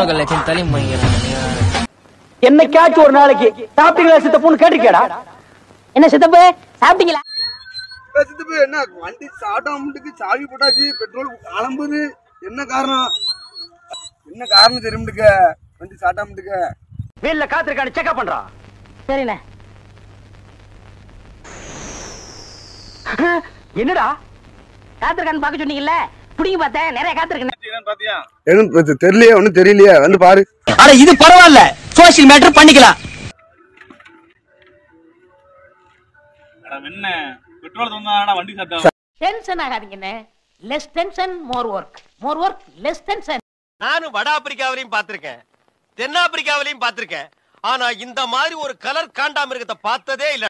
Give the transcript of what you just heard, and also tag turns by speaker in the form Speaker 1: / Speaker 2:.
Speaker 1: சோக லட்சம் தலி மங்கிறான்
Speaker 2: என்னைக்காச்சும் ஒரு நாளைக்கு சாப்பிட்டீங்களா சித்தப்புன்னு கேட்டிருக்கேடா
Speaker 3: என்ன சித்தப்பு சாப்பிட்டீங்களா
Speaker 4: சித்தப்பு என்ன வண்டி சாட்டாமட்டுக்கு சாவி போட்டாச்சு பெட்ரோல் கிளம்புது என்ன காரணம் என்ன காரணம் தெரியுமுட்டுக்க வண்டி சாட்டாமட்டுக்க
Speaker 2: வீல்ல காத்திருக்கான்னு செக்அப் பண்றான்
Speaker 3: சரிண்ணே
Speaker 2: என்னடா
Speaker 3: காத்திருக்கான்னு பார்க்க சொன்னீங்கல்ல புடிங்க பார்த்தேன் நிறைய காத்திருக்கேன்
Speaker 4: எதுவும் தெரியலையே ஒண்ணும் தெரியலையே வந்து பாரு
Speaker 2: அட இது பரவாயில்ல சோசியல் மேட்டர் பண்ணிக்கலாம்
Speaker 5: என்ன பெட்ரோல் தந்தாடா வண்டி சத்தம்
Speaker 3: டென்ஷன் ஆகாதீங்கண்ணே less tension more work more work less tension
Speaker 6: நானும் வட ஆப்பிரிக்காவிலையும் பார்த்திருக்கேன் தென்னாப்பிரிக்காவிலையும் பார்த்திருக்கேன் ஆனா இந்த மாதிரி ஒரு கலர் காண்டாமிருகத்தை பார்த்ததே இல்ல